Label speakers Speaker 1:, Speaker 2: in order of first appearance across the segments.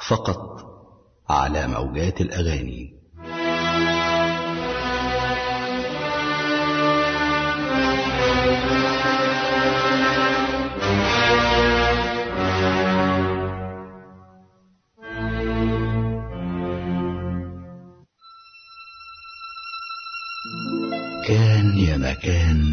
Speaker 1: فقط على موجات الأغاني كان يا مكان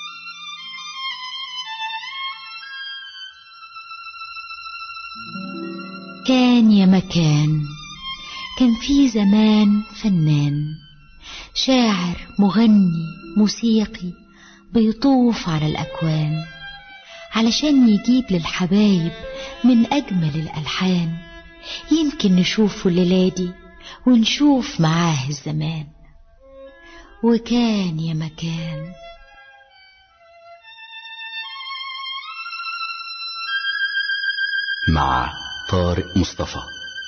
Speaker 2: كان يا مكان كان في زمان فنان شاعر مغني موسيقي بيطوف على الأكوان علشان يجيب للحبايب من أجمل الألحان يمكن نشوفه الليلة دي ونشوف معاه الزمان وكان يا مكان
Speaker 1: مع طارق مصطفى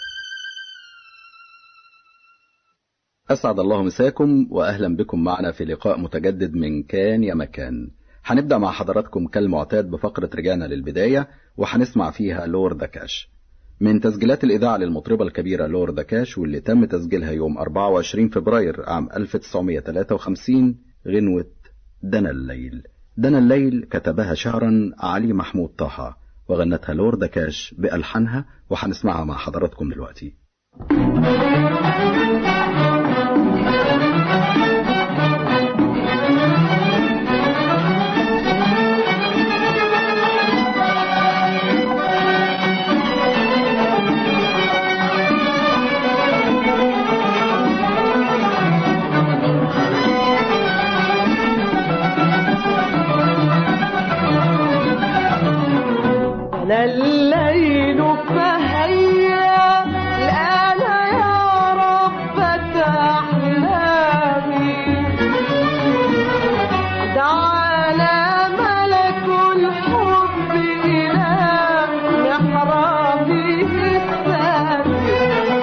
Speaker 3: أسعد الله مساكم وأهلا بكم معنا في لقاء متجدد من كان يا مكان هنبدأ مع حضراتكم كالمعتاد بفقرة رجعنا للبداية وهنسمع فيها لور دكاش من تسجيلات الإذاعة للمطربة الكبيرة لور دكاش واللي تم تسجيلها يوم 24 فبراير عام 1953 غنوة دنا الليل دنا الليل كتبها شعرا علي محمود طه وغنتها لور دكاش بألحانها وهنسمعها مع حضراتكم دلوقتي
Speaker 4: أنا الليل فهيا الآن يا رب أحلامي دعانا ملك الحب إلى محرابه الثاني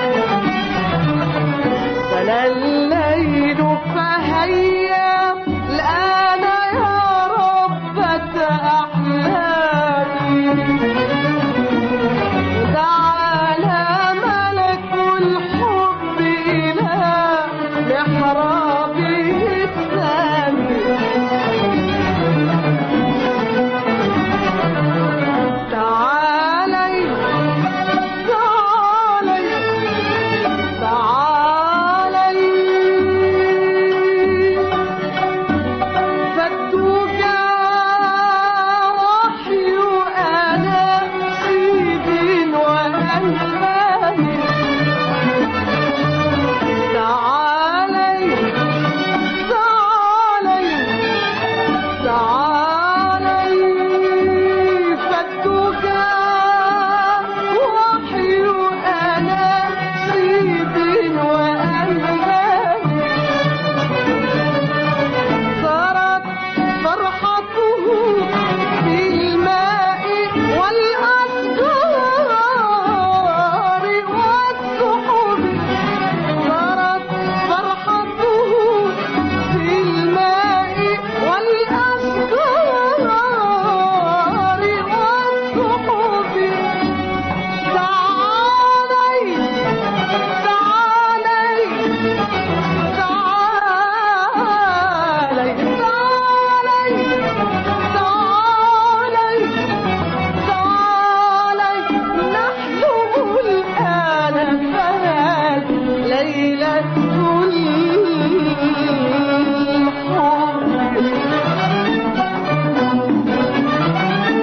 Speaker 4: أنا الليل فهيا الآن يا رب أحلامي تعالى ملك الحب إلى محرابه الثاني تعالي تعالي تعالي فالتوجع وحي أنا سيد وأنفاني تعالي تعالي تعالي فالتوجع وحي أنا سيد وأنفاني صارت فرحته في الماء والأشجار والسحب صارت فرحته في الماء والأشجار والسحب تعالي تعالي تعالي تعالي تعالي تعالي نحلم الآن فهل ليلة الحب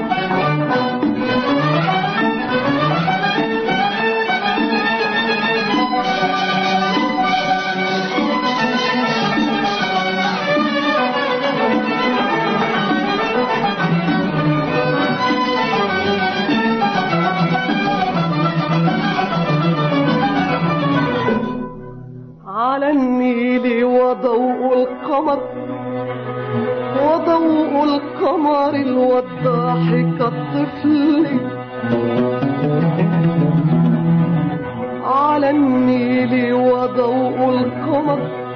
Speaker 4: على النيل وضوء القمر وضوء القمر الوضاح كالطفل على النيل وضوء القمر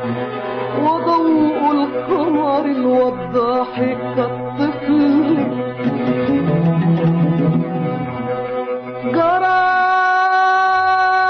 Speaker 4: وضوء القمر الوضاح كالطفل جرى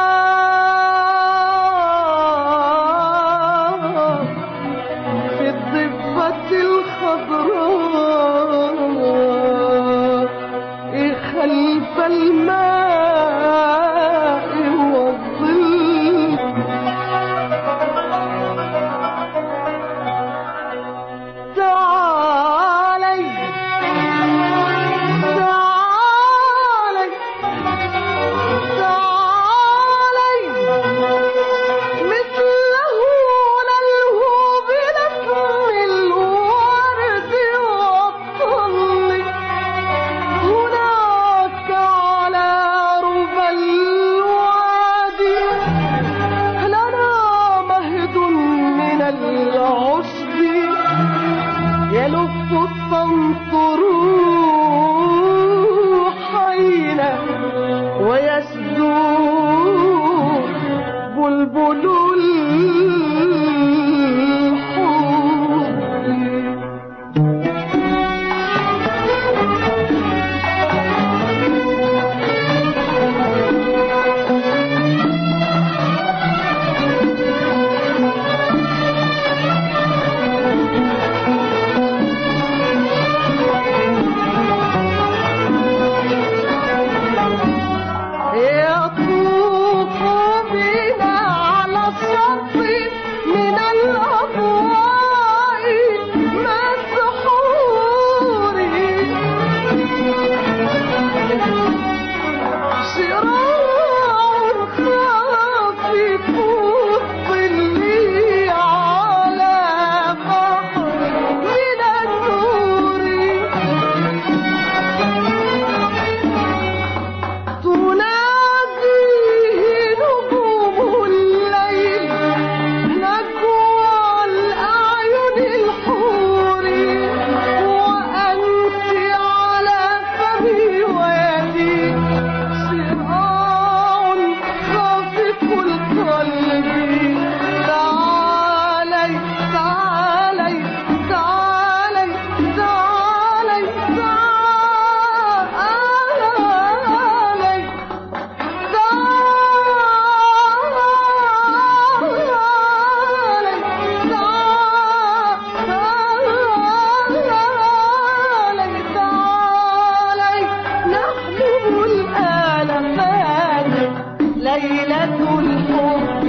Speaker 4: ليلة الحب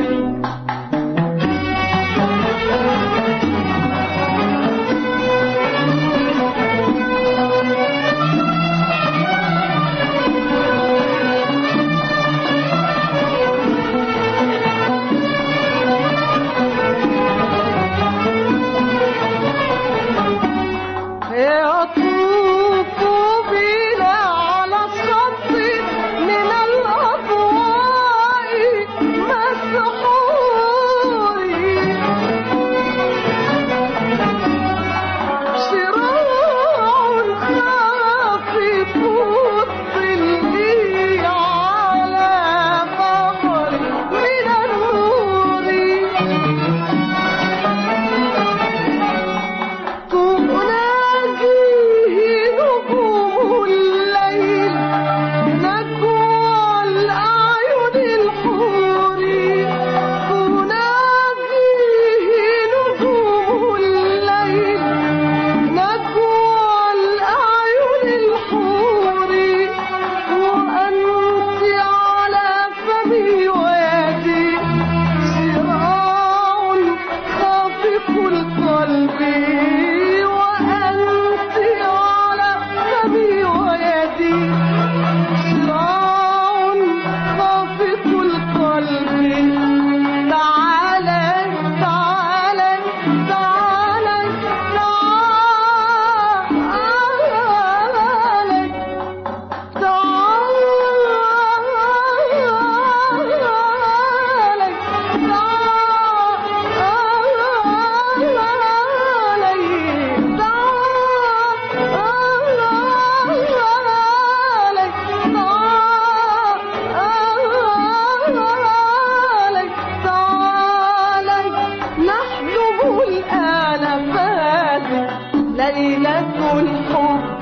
Speaker 4: يطوف بنا على الشط من الأضواء مسحور شراع خافت الظل على بحر من النور تناجيه نجوم الليل نجوى الأعين الحور تناجيه نجوم الليل نجوى الأعين الحور وأنت على فمي ويدي شراع خافق القلب وأنت على فمي ويدي شراع خافق القلب تعالى تعالى تعالى تعالى نحلب الآلفات ليلة الحب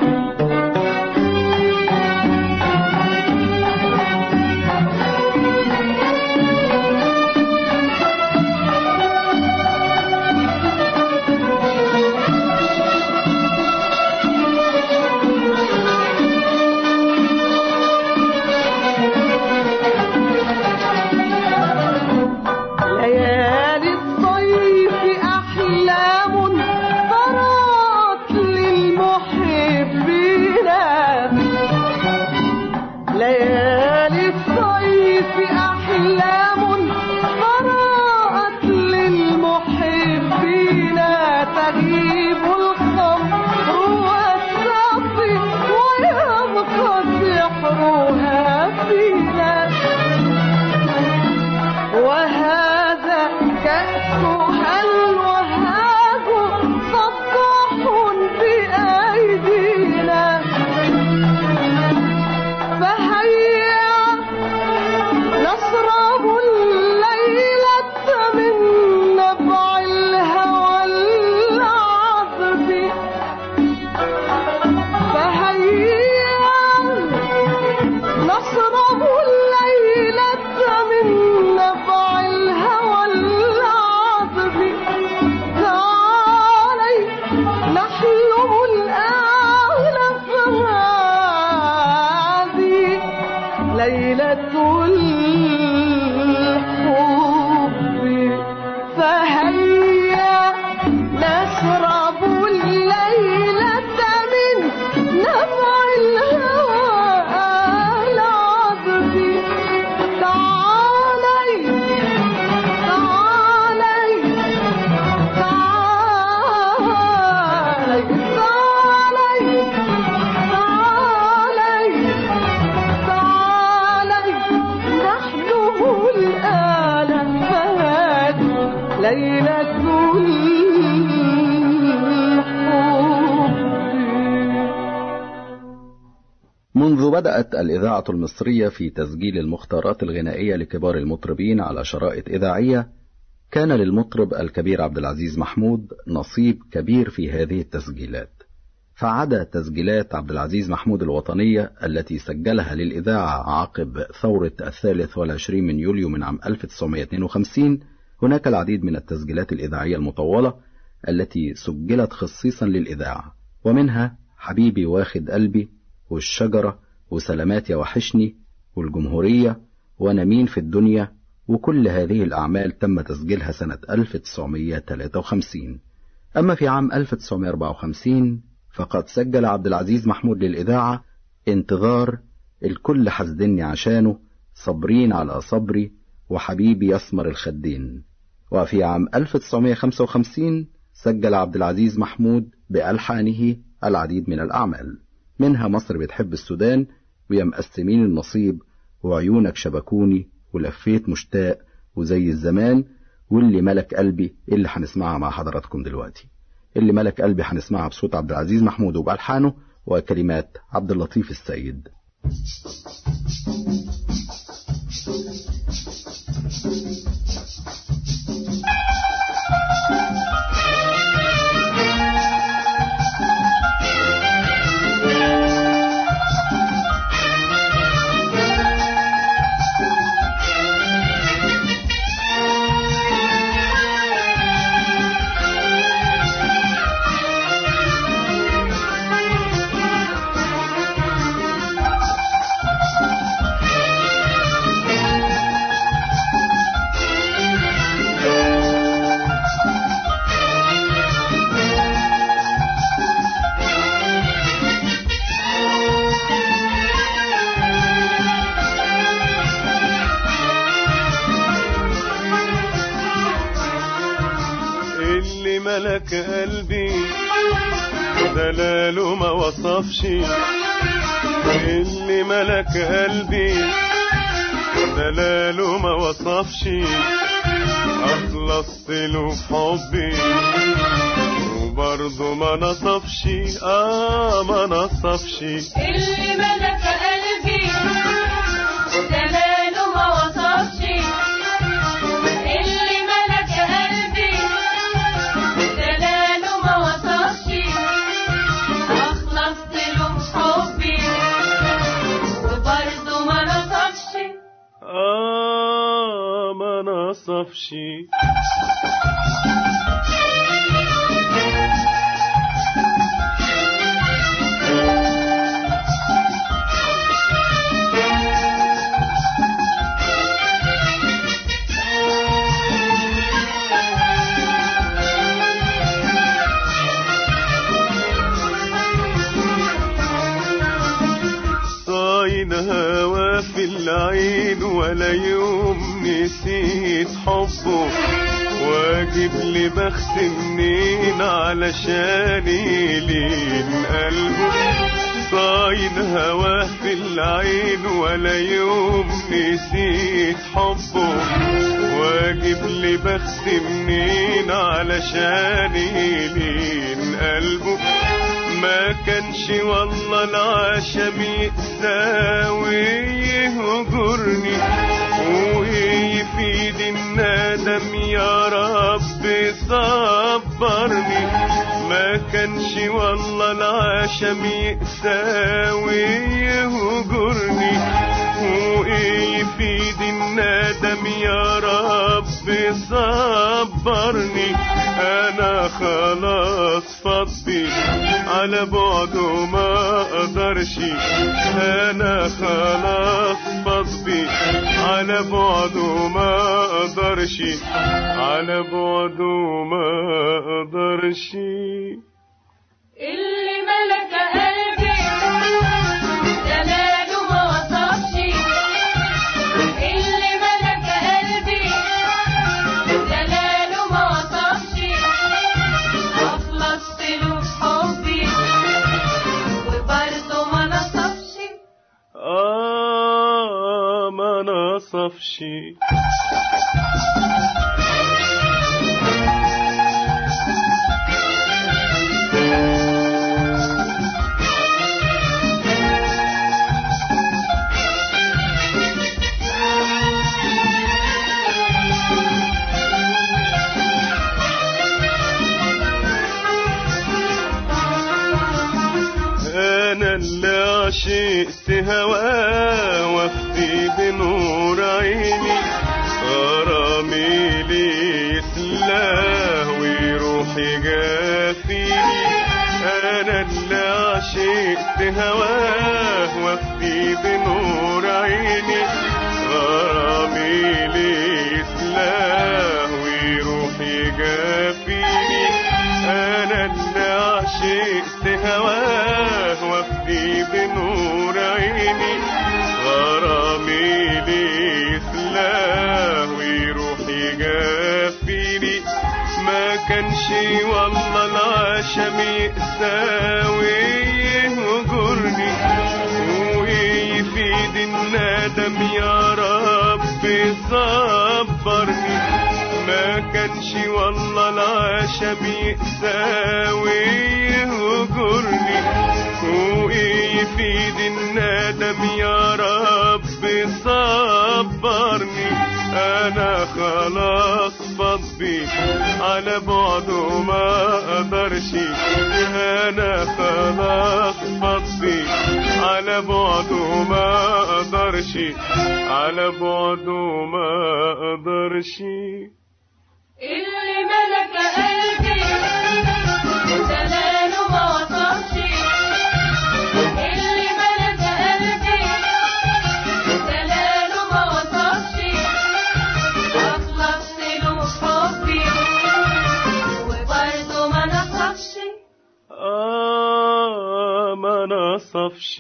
Speaker 4: ليالي الصيف أحلام طرات للمحبين ليالي الصيف أحلام طرات للمحبين تغيب الخمر والسقي ويبقى سحرها فينا وهذا كأسها الوهاب صباح بأيدينا فهيا نشرب الليلة من نبع الهوى العذب فهيا نشرب الليلة من نبع الهوى العذب تعالي نحلم الآن فهذه ليلة الحب فهيا نشرب الليلة من نبع الهوى العذب تعالي تعالي تعالي تعالي تعالي تعالي نحلم الآن فهد ليلة الحب
Speaker 3: منذ بدأت الإذاعة المصرية في تسجيل المختارات الغنائية لكبار المطربين على شرائط إذاعية كان للمطرب الكبير عبد العزيز محمود نصيب كبير في هذه التسجيلات فعدا تسجيلات عبد العزيز محمود الوطنية التي سجلها للإذاعة عقب ثورة الثالث والعشرين من يوليو من عام 1952 هناك العديد من التسجيلات الإذاعية المطولة التي سجلت خصيصا للإذاعة ومنها حبيبي واخد قلبي والشجرة وسلامات يا وحشني والجمهورية وأنا مين في الدنيا وكل هذه الأعمال تم تسجيلها سنة 1953 أما في عام 1954 فقد سجل عبد العزيز محمود للإذاعة انتظار الكل حسدني عشانه صابرين على صبري وحبيبي يسمر الخدين وفي عام 1955 سجل عبد العزيز محمود بألحانه العديد من الأعمال منها مصر بتحب السودان ويا مقسمين النصيب وعيونك شبكوني ولفيت مشتاق وزي الزمان واللي ملك قلبي اللي هنسمعها مع حضراتكم دلوقتي اللي ملك قلبي هنسمعها بصوت عبد العزيز محمود وبألحانه وكلمات عبد اللطيف السيد
Speaker 5: اللي ملك قلبي دلاله ما وصفش اللي ملك قلبي دلاله ما وصفش أخلصت له في حبي وبرضه ما نصفش آه ما نصفش
Speaker 4: اللي ملك قلبي جلاله ما وصفش اللي ملك قلبي جلاله ما وصفش أخلصت له حبي وبرضه ما نصفش
Speaker 5: آه ما نصفش صاين هوا في العين ولا يوم نسيت حبه واجب لبخت منين علشان يلين قلبه صاين هوا في العين ولا يوم نسيت حبه واجب لبخت منين علشان يلين قلبه ما كانش والله العشم يقسى ويهجرني ويفيد الندم يا رب صبرني ما كانش والله العشم يقسى ويهجرني ويفيد الندم يا رب صبرني انا خلاص فضي على بعده ما اقدرش انا خلاص فضي على بعده ما اقدرش على بعده ما اقدرش
Speaker 4: اللي ملك قلبي جلاله ما وصفش اللي ملك قلبي جلاله ما وصفش أخلصت له حبي وبرضه ما نصفش
Speaker 5: آه ما نصفش انا اللي عشقت هواه وافدي بنور عيني غرامي لي يتلاه وروحي جافيني انا اللي عشقت هواه وافدي بنور عيني غرامي كانش والله العشم يقساوي يهجرني ويفيد الندم يا رب صبرني ما كانش والله العشم يقساوي يهجرني ويفيد الندم يا رب صبرني انا خلاص فضي على بعده ما اقدرش انا خلاص فضي على بعده ما اقدرش على بعده ما اقدرش
Speaker 4: اللي ملك قلبي دلاله ما وصفش اللي ملك قلبي دلاله ما وصفش أخلصت له حبي وبرضه ما نصفش
Speaker 5: آه ما نصفش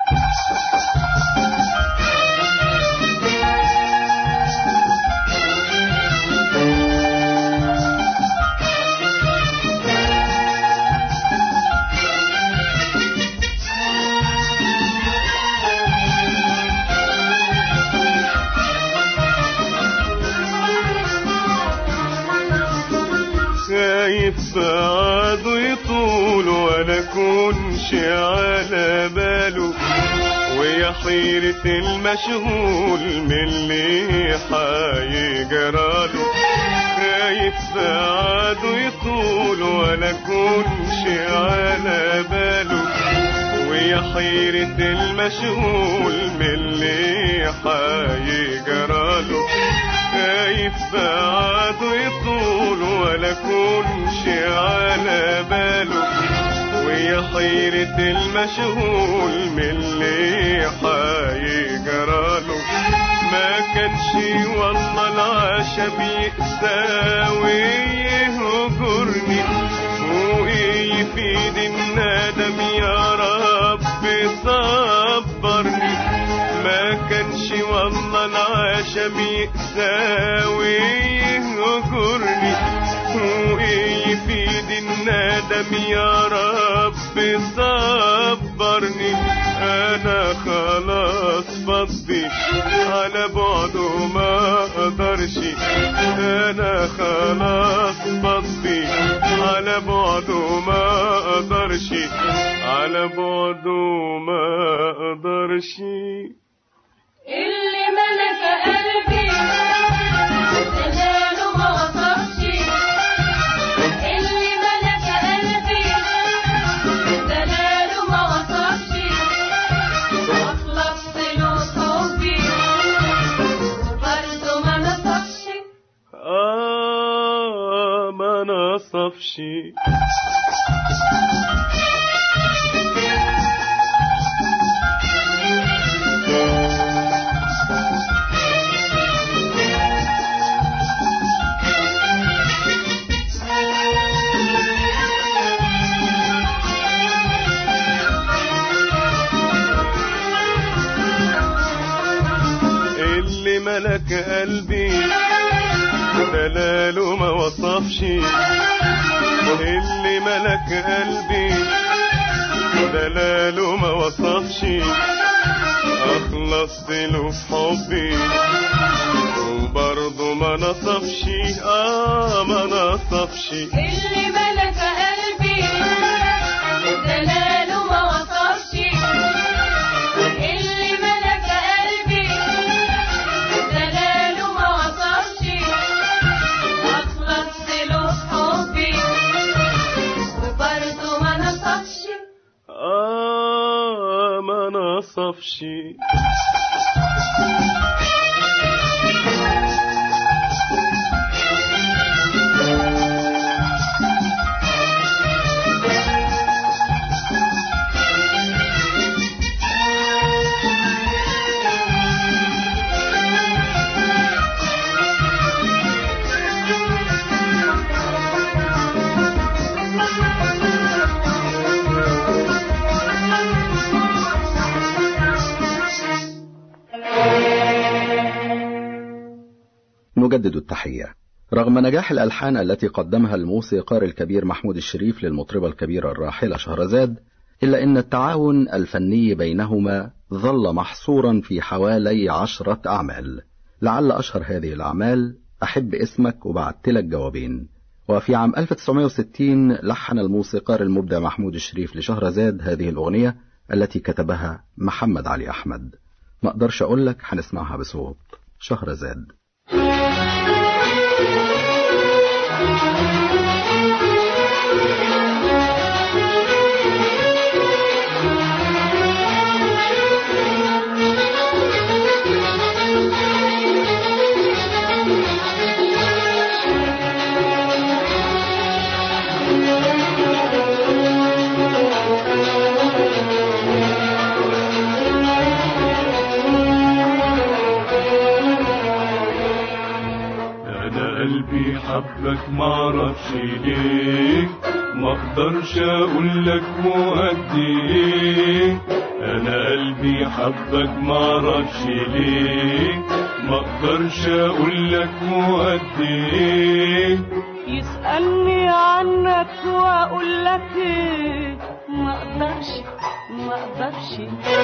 Speaker 5: خايف بعده يطول ولا كونش على باله ويا حيرة المشغول من اللي حيجراله خايف بعده يطول ولا كونش على باله ويا حيرة المشغول من اللي حيجراله خايف بعده يطول ولا كونش على باله ويا حيرة المشغول من اللي حيجراله ما كانش والله العشم يقساوي يهجرني وايه يفيد الندم يا رب صبرني ما كانش والله العشم يقساوي يهجرني وايه يفيد الندم يا رب صبرني انا خلاص فضي على بعده ما اقدرش انا خلاص فضي على بعده ما اقدرش على بعده ما اقدرش
Speaker 4: اللي ملك قلبي دلاله ما وصفش اللي ملك قلبي دلاله ما وصفش أخلصت له حبي وبرضه ما نصفش
Speaker 5: آه ما نصفش اللي ملك قلبي دلاله ما وصفش اللي ملك قلبي دلاله ما وصفش اخلصت له في حبي وبرضه ما نصفش اه ما نصفش
Speaker 4: اللي ملك قلبي دلاله ما وصفش اللي ملك قلبي دلاله ما وصفش أخلصت له حبي وبرضه ما نصفش
Speaker 5: آه ما نصفش
Speaker 3: نجدد التحية رغم نجاح الألحان التي قدمها الموسيقار الكبير محمود الشريف للمطربة الكبيرة الراحلة شهرزاد إلا أن التعاون الفني بينهما ظل محصورا في حوالي عشرة أعمال لعل أشهر هذه الأعمال أحب اسمك وبعت لك جوابين وفي عام 1960 لحن الموسيقار المبدع محمود الشريف لشهرزاد هذه الأغنية التي كتبها محمد علي أحمد ما أقدرش أقول لك هنسمعها بصوت شهرزاد
Speaker 5: انا قلبي حبك معرفش ليه ما اقدرش اقول لك وقد ايه انا قلبي حبك معرفش ليه ما اقدرش اقول لك وقد ايه
Speaker 4: يسألني عنك واقول لك ايه ما اقدرش ما اقدرش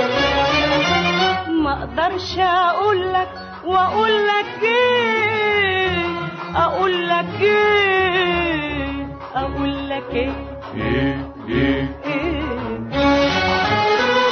Speaker 4: ما اقدرش اقول لك واقول لك ايه اقول لك ايه اقول لك ايه
Speaker 5: ايه ايه
Speaker 4: ايه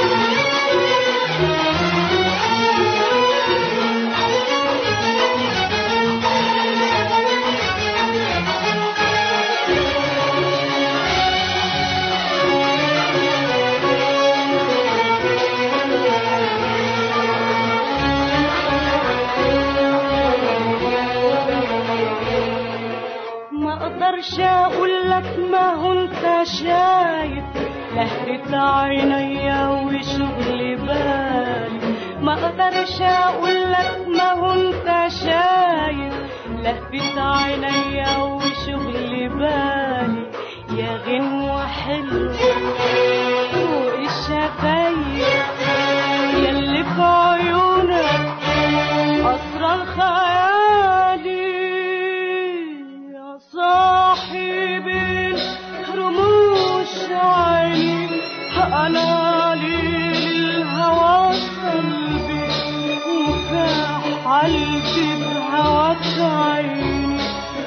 Speaker 4: ما اقدرش اقول لك ما هو انت شايف لهفة عينيا وشغل بالي ما اقدرش اقول لك ما هو انت شايف لهفة عينيا وشغل بالي يا غنوة حلوة فوق الشفايف ياللي في عيونك أسرار خيالي يا صاحب رموش عيني أنا للهوى قلبي وكحلت بهواك عيني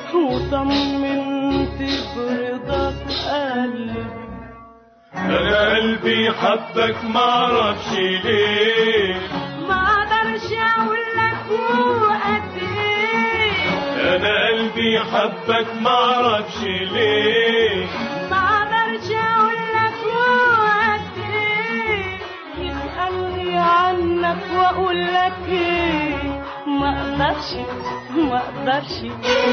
Speaker 4: وطمنت برضاك قلبي
Speaker 5: انا قلبي حبك معرفش ليه
Speaker 4: ما اقدرش اقول لك وقد ايه
Speaker 5: انا قلبي حبك معرفش ليه
Speaker 4: ما اقدرش اقول لك وقد ايه يسالني عنك واقول لك ايه ما اقدرش ما اقدرش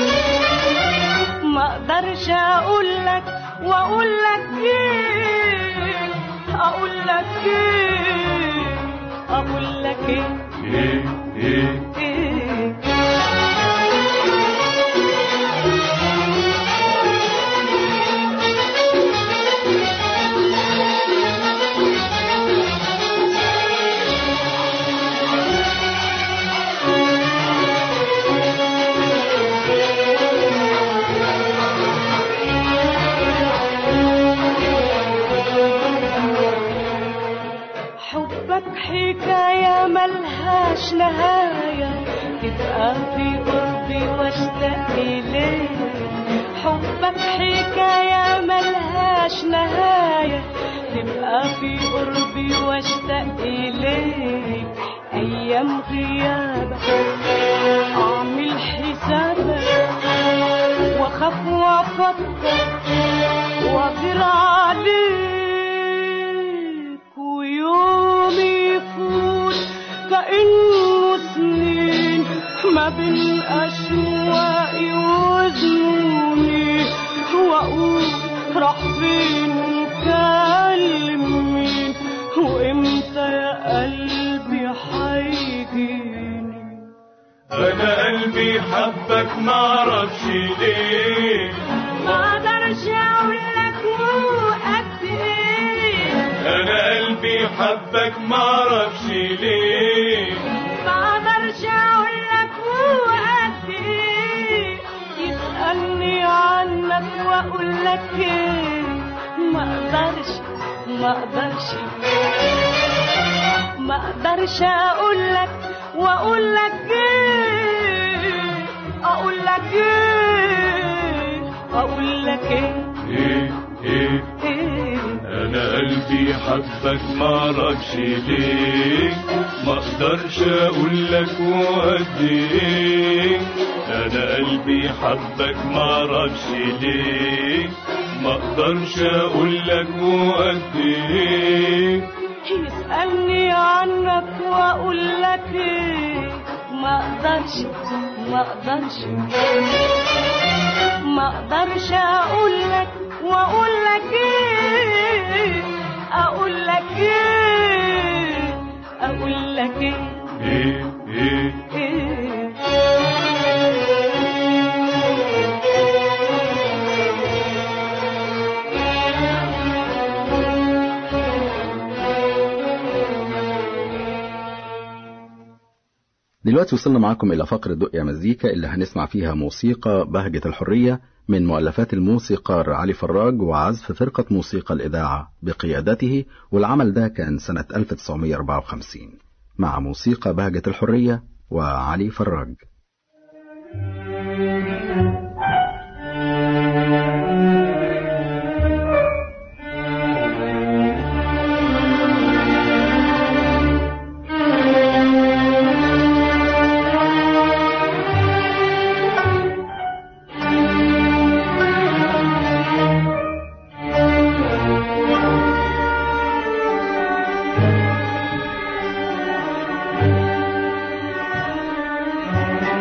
Speaker 4: ما اقدرش اقول لك واقول لك ايه اقول لك ايه اقول لك ايه
Speaker 5: ايه ايه
Speaker 4: ايه حبك حكاية ملهاش نهاية تبقى في قربي واشتاق إليك حبك حكاية ملهاش نهاية تبقى في قربي واشتاق إليك أيام غيابك أعمل حسابك وأخاف وأفكر وأغير عليك ويومي يفوت كأنه سنين ما بين أشواقي وذنوني وأقول راح فين وكلم مين وإمتى يا قلبي حيجيني
Speaker 5: انا قلبي حبك معرفش ليه
Speaker 4: ما اقدرش اقول لك وقد ايه
Speaker 5: انا قلبي حبك معرفش ليه
Speaker 4: ما اقدرش اقول لك وقد ايه لك ايه ما اقدرش ما اقدرش ما اقدرش اقول لك واقول لك ايه اقول لك ايه اقول لك ايه
Speaker 5: ايه ايه
Speaker 4: ايه
Speaker 5: انا قلبي حبك معرفش ليه ما اقدرش اقول لك وقد ايه انا قلبي حبك معرفش ليه ما اقدرش اقول لك وقد ايه
Speaker 4: يسألني عنك واقول لك ايه ما اقدرش ما اقدرش ما اقدرش اقول لك واقول لك ايه اقول لك ايه اقول لك ايه
Speaker 5: ايه ايه
Speaker 4: ايه
Speaker 3: دلوقتي وصلنا معاكم إلى فقرة دق يا مزيكا اللي هنسمع فيها موسيقى بهجة الحرية من مؤلفات الموسيقار علي فراج وعزف فرقة موسيقى الإذاعة بقيادته والعمل ده كان سنة 1954 مع موسيقى بهجة الحرية وعلي فراج
Speaker 4: Thank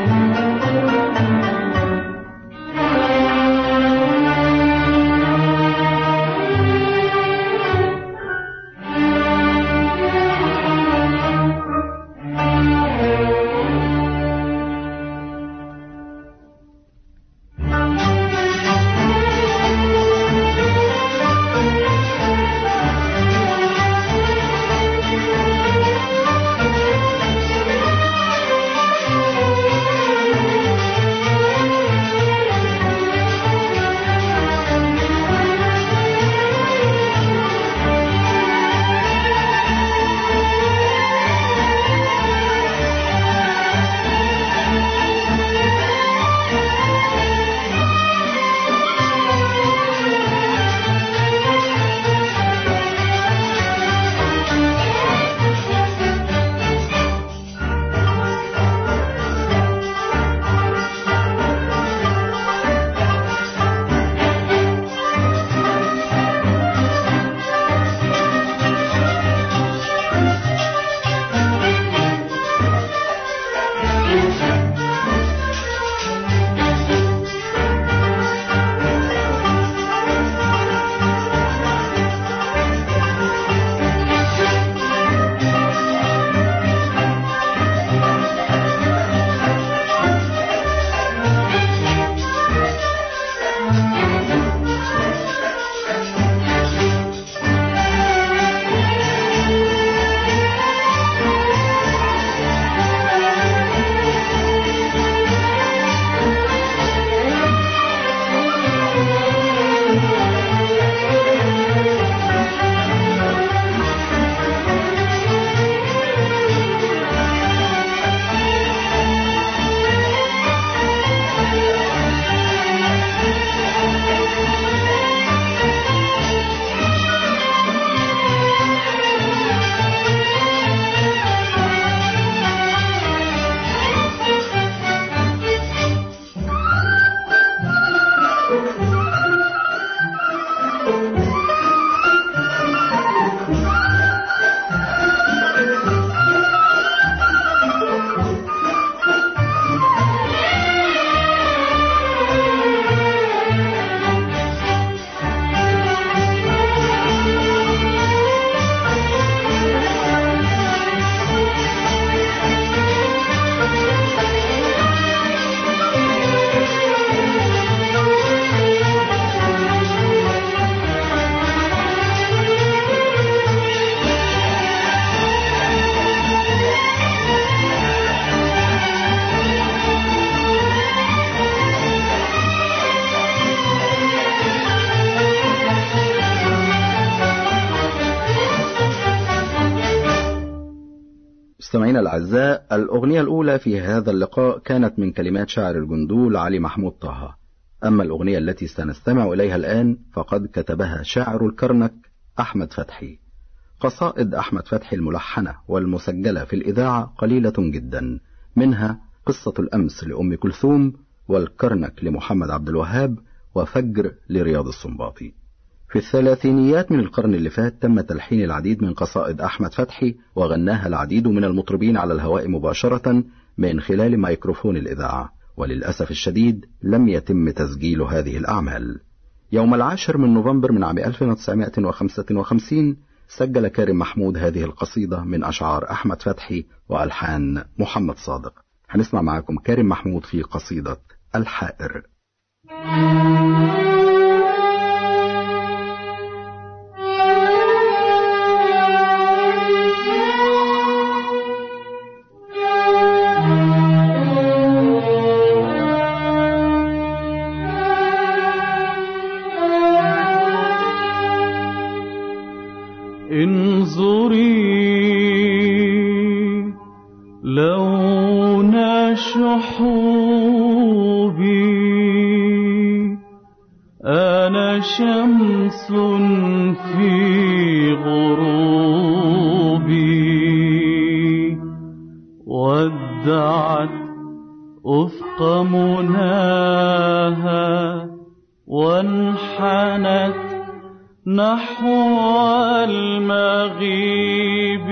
Speaker 3: مستمعينا الأعزاء الأغنية الأولى في هذا اللقاء كانت من كلمات شاعر الجندول علي محمود طه أما الأغنية التي سنستمع إليها الآن فقد كتبها شاعر الكرنك أحمد فتحي قصائد أحمد فتحي الملحنة والمسجلة في الإذاعة قليلة جدا منها قصة الأمس لأم كلثوم والكرنك لمحمد عبد الوهاب وفجر لرياض السنباطي في الثلاثينيات من القرن اللي فات تم تلحين العديد من قصائد أحمد فتحي وغناها العديد من المطربين على الهواء مباشرة من خلال ميكروفون الإذاعة وللأسف الشديد لم يتم تسجيل هذه الأعمال يوم العاشر من نوفمبر من عام 1955 سجل كارم محمود هذه القصيدة من أشعار أحمد فتحي وألحان محمد صادق هنسمع معاكم كارم محمود في قصيدة الحائر
Speaker 5: انظري لون شحوبي أنا شمس في غروبي ودعت أفق مناها وانحنت نحو المغيب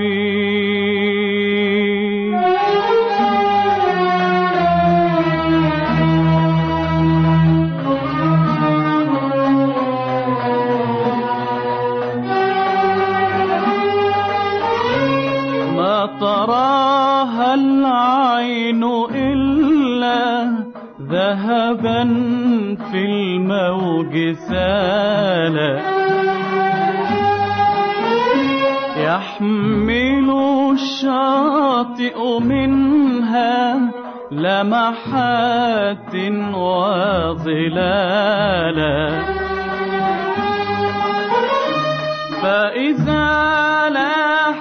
Speaker 5: ما تراها العين إلا ذهبا في الموج سالا يحمل الشاطئ منها لمحات وظلالا فإذا لاح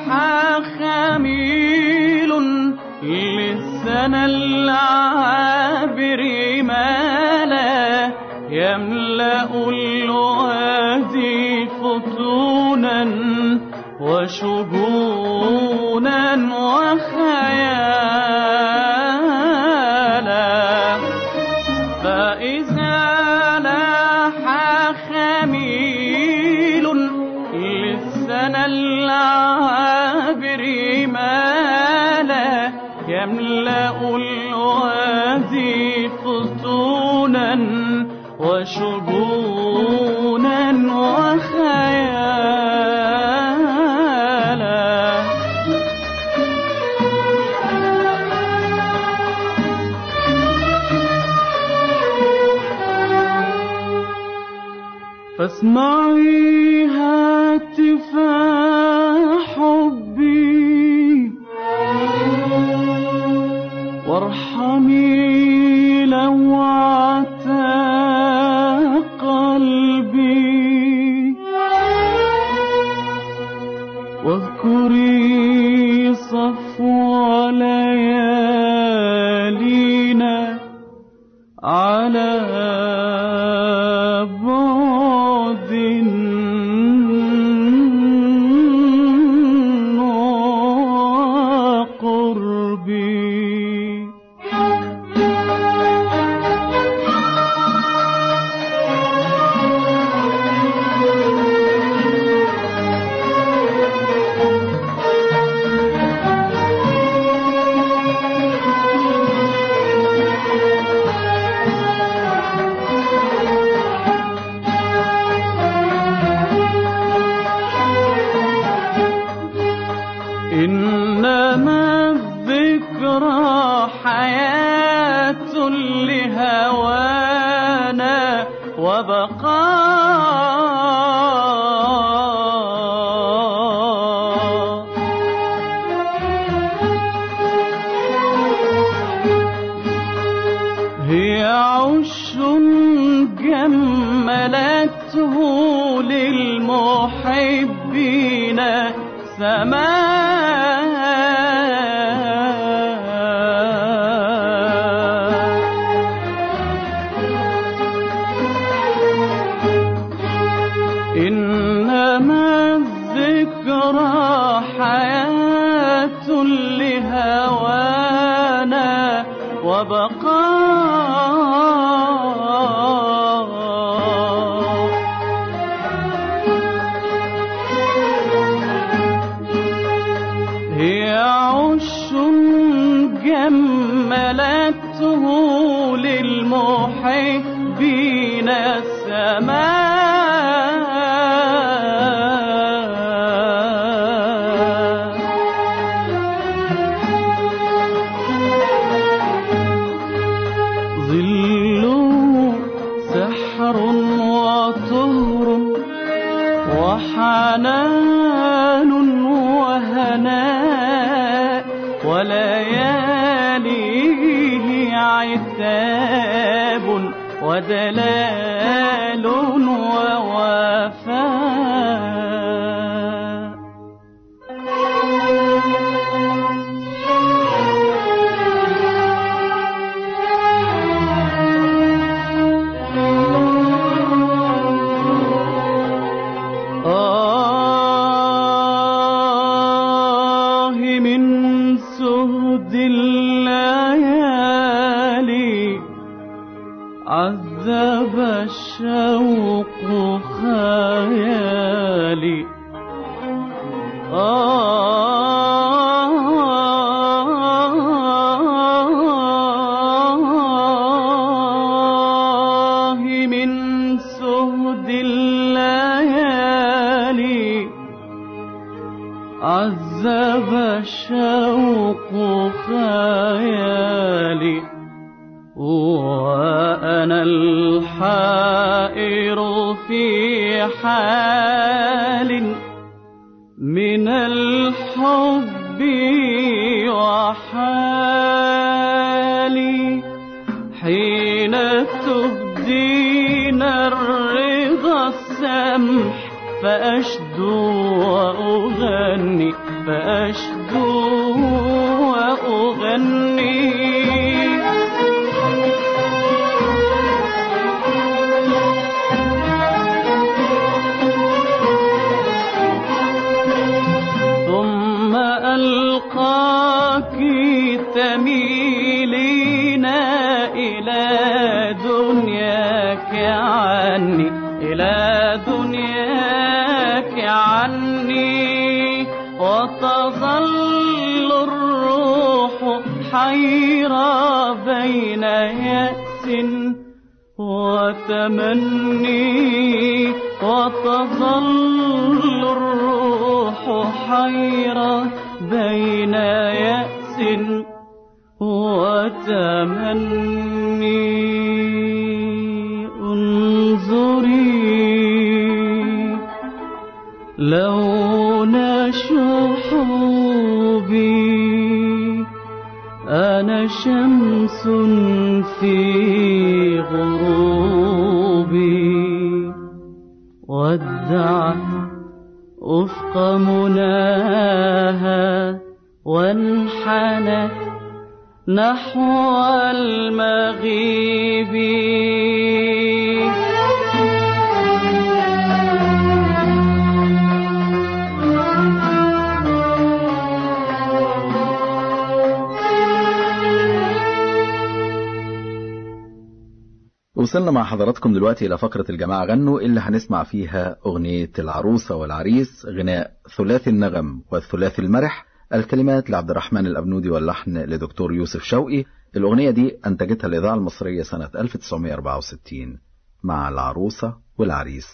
Speaker 5: خميل للسنى العابر مالا يملأ الوادي فتونا وشجونا وخيالا فإذا لاح خميل للسنى العابر مالا يملأ الوادي فتونا وشجونا وخيالا فاسمعي هاتف حبي وارحمي لوعة قلبي واذكري صفو ليالينا على بعد وقربي إنما الذكرى حياة لهوانا وبقاء هي عش جملته للمحبين
Speaker 6: محبين السماء ظله سحر وطهر وحنان وهناء ولياليه عتاب ودلال ووفاء آه من سهد الليالي عذب الشوق خيالي آه من سهد الليالي عذب الشوق خيالي وأنا الحائر في حال من الحب وحالي حين تبدين الرضا السمح فأشدو وأغني فأشدو وأغني ثم ألقاك تميلين إلى دنياك عني إلى دنياك عني وتظل الروح حيرة بين يأس وتمني وتظل الروح حيرة بين يأس وتمني انظري لون شحوبي أنا شمس في غروبي ودعت أفق مناها وانحنت نحو المغيب
Speaker 3: وصلنا مع حضراتكم دلوقتي إلى فقرة الجماعة غنوا اللي هنسمع فيها أغنية العروسة والعريس غناء ثلاثي النغم والثلاثي المرح الكلمات لعبد الرحمن الأبنودي واللحن لدكتور يوسف شوقي الأغنية دي أنتجتها الإذاعة المصرية سنة 1964 مع العروسة والعريس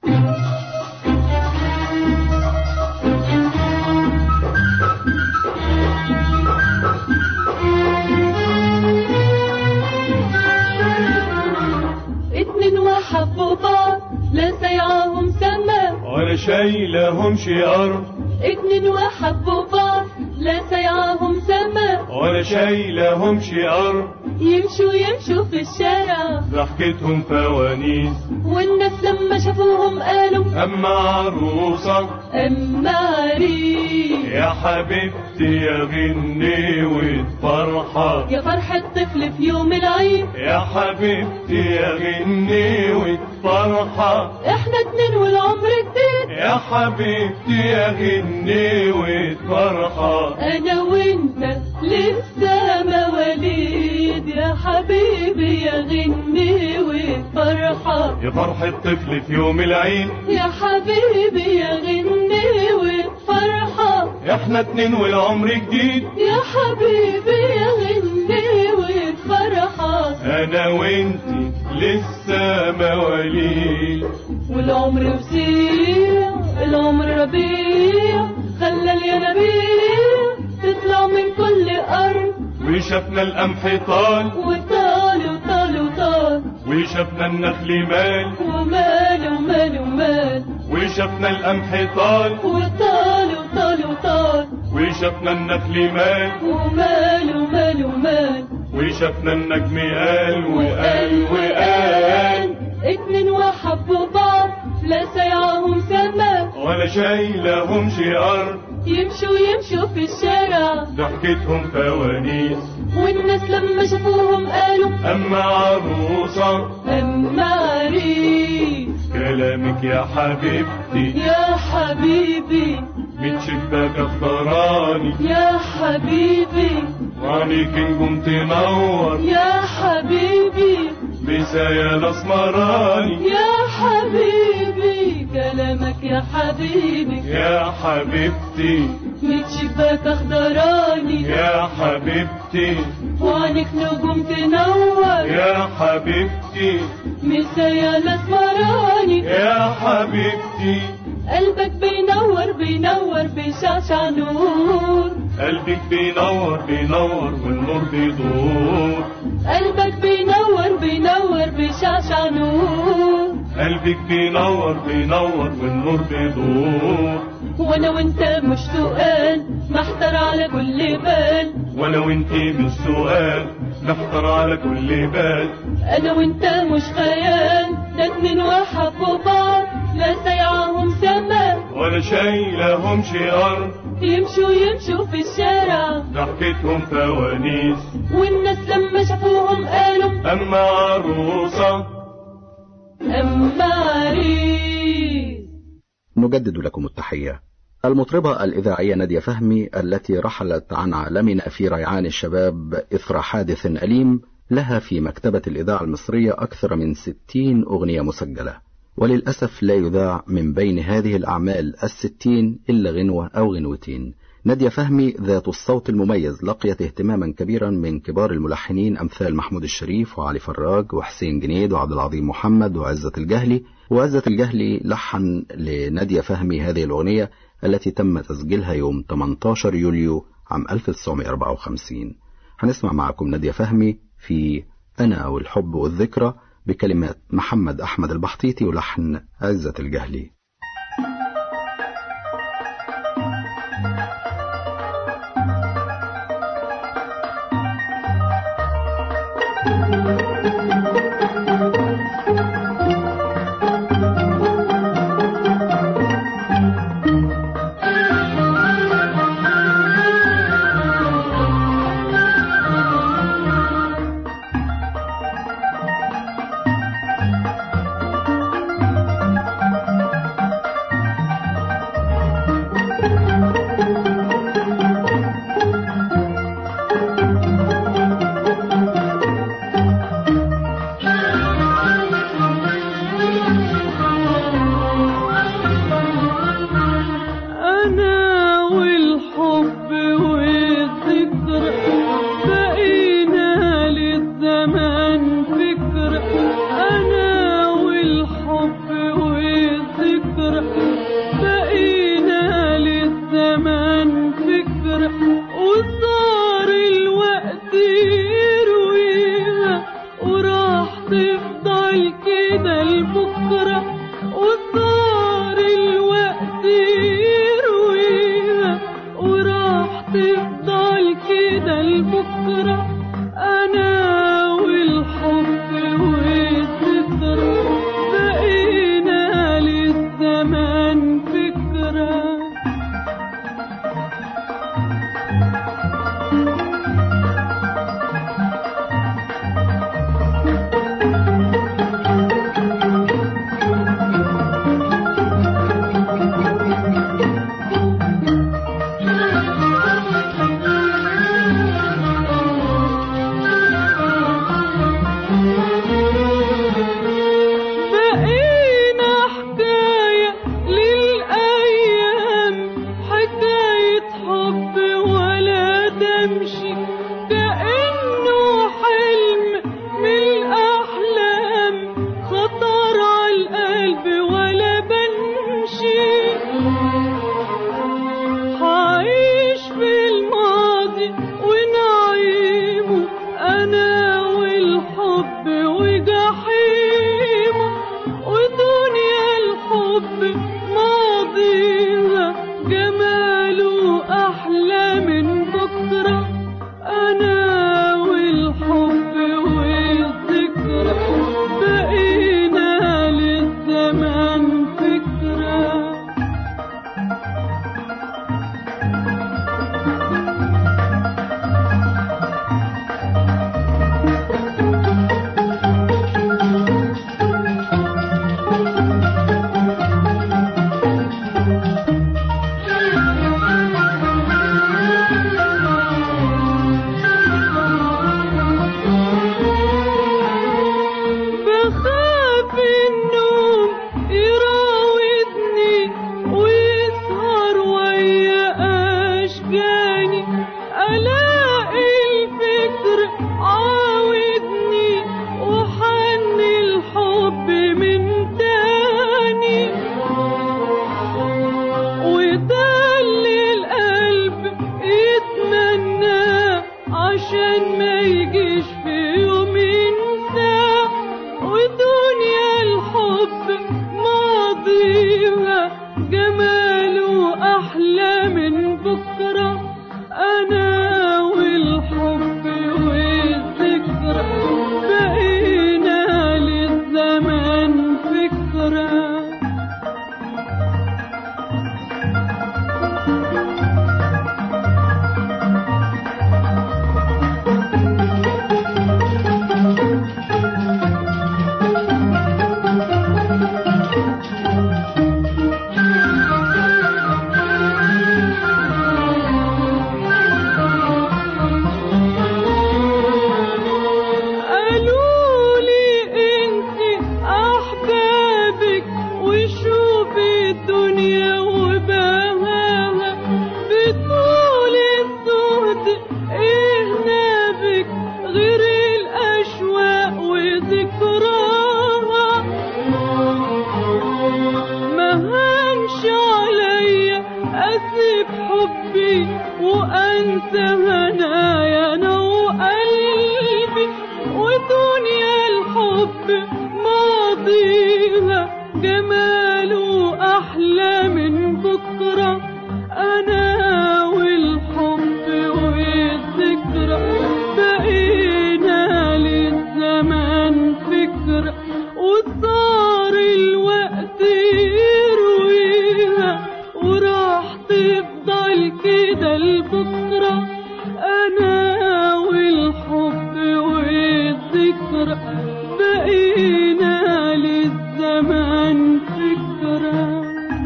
Speaker 7: اتنين وحبوا بعض لا سيعهم سما
Speaker 5: ولا شايلهم شعار
Speaker 7: اتنين وحبوا بعض لا سيعهم سما
Speaker 5: ولا شايلهم شعار
Speaker 7: يمشوا يمشوا في الشارع
Speaker 5: ضحكتهم فوانيس
Speaker 7: والناس لما شافوهم قالوا
Speaker 5: أما عروسة
Speaker 7: اما عريس
Speaker 5: يا حبيبتي يا غني فرحة
Speaker 7: يا فرحة طفل في يوم العيد
Speaker 5: يا حبيبتي يا غني فرحة
Speaker 7: احنا اتنين والعمر جديد
Speaker 5: يا حبيبتي يا غني فرحة
Speaker 7: انا وانت لسه مواليد يا حبيبي يا غني وفرحة
Speaker 5: يا فرحة طفل في يوم العيد
Speaker 7: يا حبيبي يا غني وفرحة
Speaker 5: احنا اتنين والعمر جديد
Speaker 7: يا حبيبي يا غني وفرحة
Speaker 5: انا وانتي لسه مواليد
Speaker 7: والعمر وسيع العمر ربيع خلى الينابيع تطلع من كل أرض
Speaker 5: وشفنا القمح طال
Speaker 7: وطال وطال وطال
Speaker 5: وشفنا النخل مال
Speaker 7: ومال ومال ومال
Speaker 5: وشفنا القمح طال
Speaker 7: وطال وطال وطال
Speaker 5: وشفنا النخل مال
Speaker 7: ومال ومال ومال
Speaker 5: وشفنا النجم قال وقال وقال
Speaker 7: اتنين وحبوا بعض لا سيعهم سما
Speaker 5: ولا شايلهم شي ارض
Speaker 7: يمشوا يمشوا في الشارع
Speaker 5: ضحكتهم فوانيس
Speaker 7: والناس لما شافوهم قالوا
Speaker 5: اما عروسه
Speaker 7: أما عريس
Speaker 5: كلامك يا حبيبتي
Speaker 7: يا حبيبي
Speaker 5: من شباك اخضراني
Speaker 7: يا حبيبي
Speaker 5: وعليك نجوم تنور
Speaker 7: يا حبيبي
Speaker 5: بسايا الاسمراني
Speaker 7: يا حبيبي كلامك يا حبيبي
Speaker 5: يا حبيبتي
Speaker 7: من شباك اخضراني
Speaker 5: يا حبيبتي
Speaker 7: وعنك نجوم تنور
Speaker 5: يا حبيبتي
Speaker 7: مسايا الاسمراني
Speaker 5: يا حبيبتي
Speaker 7: قلبك بينور بينور بيشعشع نور
Speaker 5: قلبك بينور بينور والنور بيدور
Speaker 7: قلبك بينور بينور بيشعشع نور
Speaker 5: قلبك بينور بينور والنور بيدور
Speaker 7: وانا وانت مش سؤال محتار على كل بال
Speaker 5: وانا وانتي مش سؤال نحضر على كل بال
Speaker 7: انا وانت مش خيال ده اتنين وحبوا بعض لا سيعهم سما
Speaker 5: ولا شايلهم شي ارض
Speaker 7: يمشوا يمشوا في الشارع
Speaker 5: ضحكتهم فوانيس
Speaker 7: والناس لما شافوهم قالوا
Speaker 5: اما عروسه
Speaker 7: اما عريس
Speaker 3: نجدد لكم التحية المطربة الإذاعية نادية فهمي التي رحلت عن عالمنا في ريعان الشباب إثر حادث أليم لها في مكتبة الإذاعة المصرية أكثر من ستين أغنية مسجلة وللأسف لا يذاع من بين هذه الأعمال الستين إلا غنوة أو غنوتين نادية فهمي ذات الصوت المميز لقيت اهتماما كبيرا من كبار الملحنين أمثال محمود الشريف وعلي فراج وحسين جنيد وعبد العظيم محمد وعزة الجهلي وعزة الجهلي لحن لنادية فهمي هذه الأغنية التي تم تسجيلها يوم 18 يوليو عام 1954 هنسمع معكم نادية فهمي في أنا والحب والذكرى بكلمات محمد أحمد البحطيطي ولحن عزة الجهلي
Speaker 6: أنا والحب والذكر بقينا للزمان فكر أنا والحب والذكر بقينا للزمان فكر وصار الوقت يرويها وراح تفضل كده لبكرة وصار الوقت يرويها وراح تفضل كده لبكرة أنا والحب والذكر بقينا للزمان فكرة الحب ماضيها جماله أحلى من بكرة أنا والحب والذكرى بقينا للزمان فكرة وصار الوقت يرويها وراح تفضل كده لبكرة أنا والحب والذكرى بقينا للزمان فكرة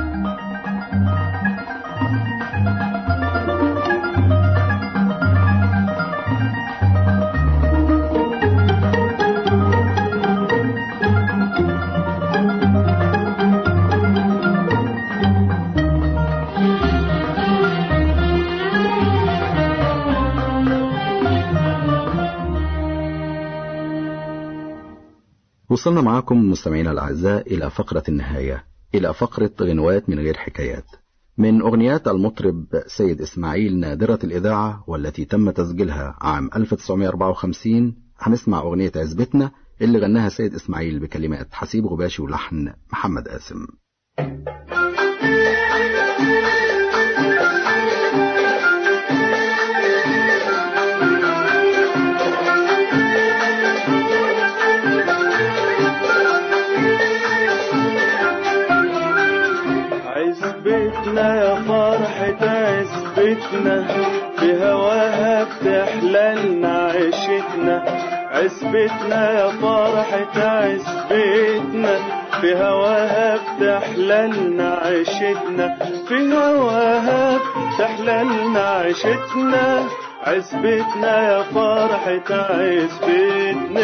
Speaker 3: وصلنا معاكم مستمعينا الأعزاء إلى فقرة النهاية إلى فقرة غنوات من غير حكايات من أغنيات المطرب سيد إسماعيل نادرة الإذاعة والتي تم تسجيلها عام 1954 هنسمع أغنية عزبتنا اللي غناها سيد إسماعيل بكلمات حسيب غباشي ولحن محمد قاسم
Speaker 8: عزبتنا يا فرحة عزبتنا في هواها بتحللنا عيشتنا عزبتنا يا فرحة عزبتنا في هواها بتحللنا عيشتنا في هواها بتحللنا عيشتنا عزبتنا يا فرحة عزبتنا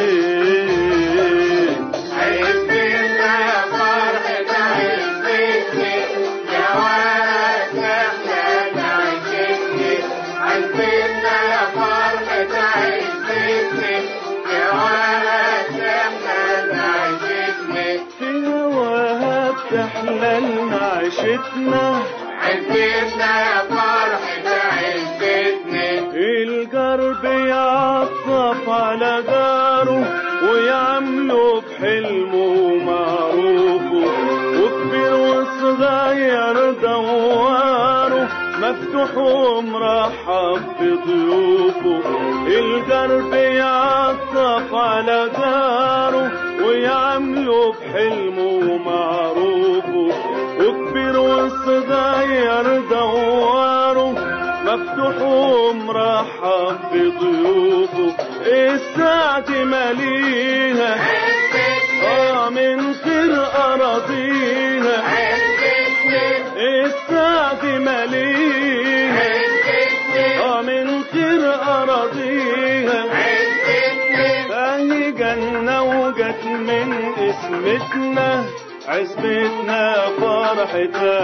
Speaker 8: عزبتنا يا فرحة عزبتنا يا واد احنا عزبتنا عزبتنا يا فرحة عزبتنا يا واد احنا عزبتنا في هواها بتحللنا عيشتنا عزبتنا يا فرحة عزبتنا القرب يعطف على جاره ويعمله بحلمه معروفه وكبير وصغير دواره مفتوح ومرحب بضيوفه القرب يعطف على جاره ويعمله بحلمه معروفه وكبير وصغير دواره مفتوح ومرحب بضيوفه السعد مليها اه من خير اراضيها السعد مليها اه من خير اراضيها فهي جنة وجت من اسمتنا عزبتنا فرحة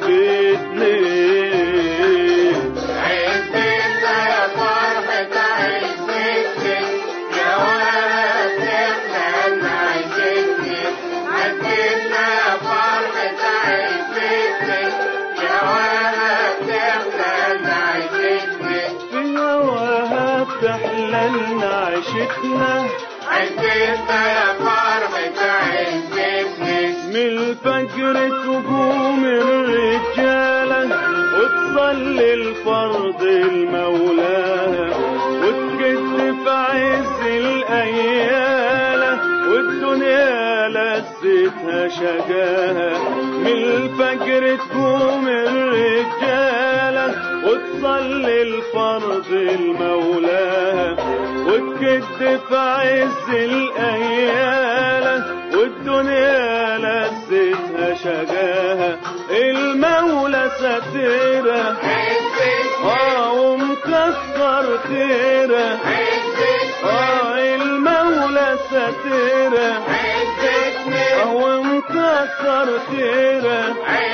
Speaker 8: عزبتنا عزبتنا يا فرحة عزبتنا يا ولد احنا عزبتنا عزبتنا يا فرحة عزبتنا يا ولد احنا عزبتنا في هواها بتحللنا عيشتنا عزبتنا يا فرحة عزبتنا من الفجر تقوم الرجالة وتصلي الفرض المولاها وتكد في عز الأيالة والدنيا لذتها شجاها من الفجر تقوم الرجالة وتصلي الفرض المولاها وتكد في عز الأيالة والدنيا لذتها شجاها المولى ستيرة اه ومكسر خيرة اه المولى ستيرة اه ومكسر خيرة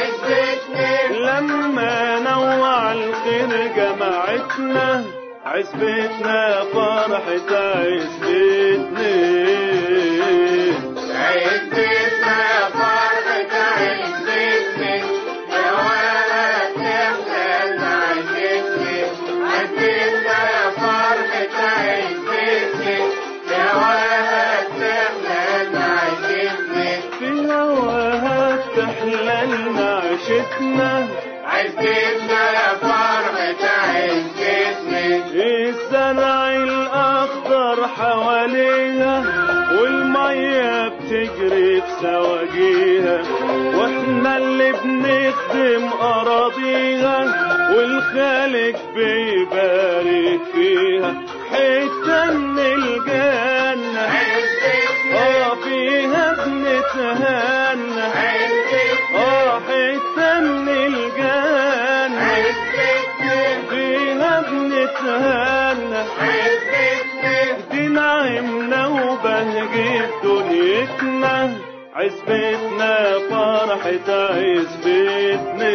Speaker 8: لما نوع الخير جمعتنا عزبتنا فرحة عزبتنا عزبتنا يا فرحة عزبتنا يا ولد احنا عزبتنا عزبتنا يا فرحة عزبتنا يا ولد احنا
Speaker 5: عيشتنا
Speaker 8: عزتنا يا فرحة عزتنا
Speaker 5: الزرع الأخضر حواليها والمية بتجري في سواجيها واحنا اللي بنخدم أراضيها والخالق بيبارك فيها حتة من الجنة اه فيها بنتهنى اه حتة من الجنة فيها بنتهنى دي نعمنا وبهجة دنيتنا عزبتنا فرحة عزبتنا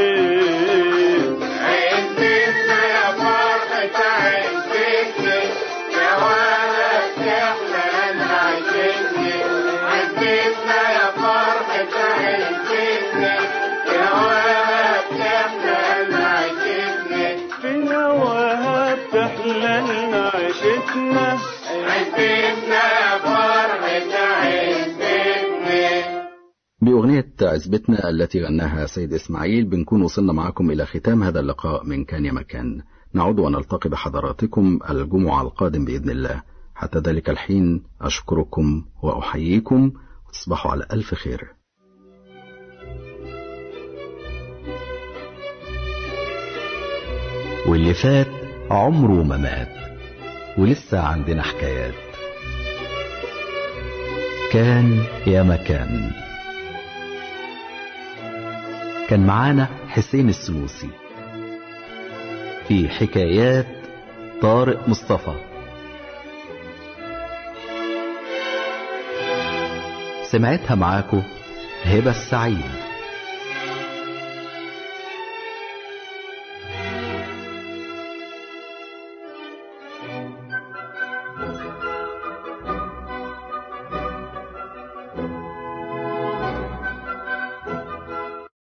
Speaker 8: عزتنا يا فرحة عزتنا يا ولد تحلى عزتنا عزتنا يا فرحة عزتنا يا ولد تحلى عزتنا
Speaker 5: في هواها بتحلى لنا عيشتنا
Speaker 8: عزتنا يا فرحة عزتنا
Speaker 3: بأغنية عزبتنا التي غناها سيد إسماعيل بنكون وصلنا معكم إلى ختام هذا اللقاء من كان يا مكان نعود ونلتقي بحضراتكم الجمعة القادم بإذن الله حتى ذلك الحين أشكركم وأحييكم وتصبحوا على ألف خير
Speaker 1: واللي فات عمره ما مات ولسه عندنا حكايات كان يا مكان كان معانا حسين السنوسي في حكايات طارق مصطفى سمعتها معاكو هبة السعيد